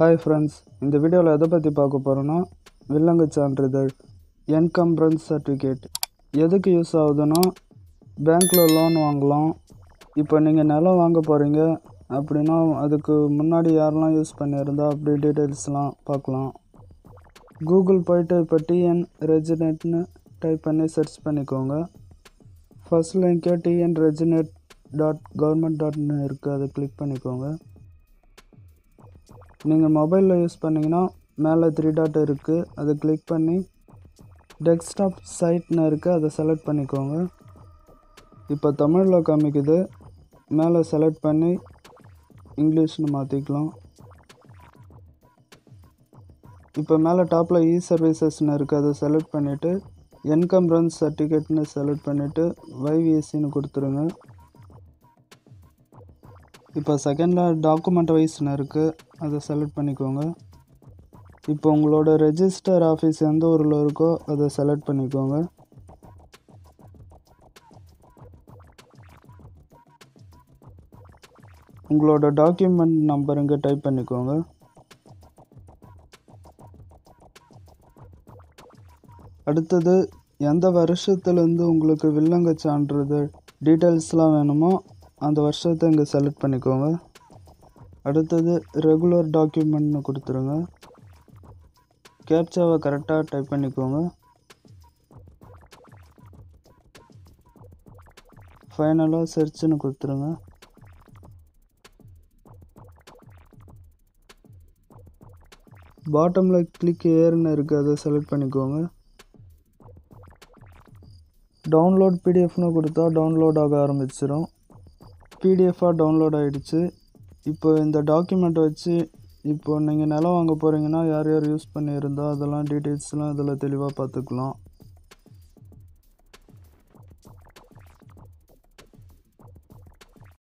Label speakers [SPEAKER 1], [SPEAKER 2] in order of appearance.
[SPEAKER 1] hi friends இந்த வீடியோவில் எதை பற்றி பார்க்க போகிறோன்னா வில்லங்க சான்றிதழ் என்கம்ப்ரன்ஸ் சர்டிஃபிகேட் எதுக்கு யூஸ் ஆகுதுன்னா பேங்க்கில் லோன் வாங்கலாம் இப்போ நீங்கள் நிலம் வாங்க போகிறீங்க அப்படின்னா அதுக்கு முன்னாடி யாரெல்லாம் யூஸ் பண்ணியிருந்தா அப்படி டீட்டெயில்ஸ்லாம் பார்க்கலாம் கூகுள் போயிட்டு இப்போ டிஎன் ரெஜினேட்னு டைப் பண்ணி சர்ச் பண்ணிக்கோங்க ஃபர்ஸ்ட் லிங்கே டிஎன் ரெஜினேட் டாட் கவர்மெண்ட் டாட்னு இருக்குது அதை கிளிக் பண்ணிக்கோங்க நீங்கள் மொபைலில் யூஸ் பண்ணிங்கன்னா மேலே த்ரீ டாட் இருக்குது அதை கிளிக் பண்ணி டெஸ்க்டாப் சைட்னு இருக்குது அதை செலக்ட் பண்ணிக்கோங்க இப்போ தமிழில் காமிக்குது மேலே செலக்ட் பண்ணி இங்கிலீஷ்னு மாற்றிக்கலாம் இப்போ மேலே டாப்பில் இ சர்வீசஸ்னு இருக்குது அதை செலக்ட் பண்ணிவிட்டு என்கம்ப்ரன்ஸ் சர்டிஃபிகேட்னு செலக்ட் பண்ணிவிட்டு வைவிஎஸ்சின்னு கொடுத்துருங்க இப்போ செகண்டில் டாக்குமெண்ட் வைஸ்னு இருக்குது அதை செலக்ட் பண்ணிக்கோங்க இப்போ உங்களோட ரெஜிஸ்டர் ஆஃபீஸ் எந்த ஊரில் இருக்கோ அதை செலக்ட் பண்ணிக்கோங்க உங்களோட டாக்குமெண்ட் நம்பர் இங்கே டைப் பண்ணிக்கோங்க அடுத்தது எந்த வருஷத்துலேருந்து உங்களுக்கு வில்லங்க சான்றிதழ் டீட்டெயில்ஸ்லாம் வேணுமோ அந்த வருஷத்தை இங்கே செலக்ட் பண்ணிக்கோங்க அடுத்தது ரெகுலர் டாக்குமெண்ட்னு கொடுத்துருங்க கேப்சாவை கரெக்டாக டைப் பண்ணிக்கோங்க ஃபைனலாக சர்ச்சுன்னு கொடுத்துருங்க பாட்டமில் கிளிக் ஏர்னு இருக்குது அதை செலக்ட் பண்ணிக்கோங்க டவுன்லோட் பிடிஎஃப்னு கொடுத்தா டவுன்லோட் ஆக ஆரம்பிச்சிடும் பிடிஎஃபாக டவுன்லோட் ஆகிடுச்சு இப்போ இந்த டாக்குமெண்ட்டை வச்சு இப்போ நீங்கள் நிலம் வாங்க போகிறீங்கன்னா யார் யார் யூஸ் பண்ணியிருந்தா அதெல்லாம் டீட்டெயில்ஸ்லாம் இதில் தெளிவாக பார்த்துக்கலாம்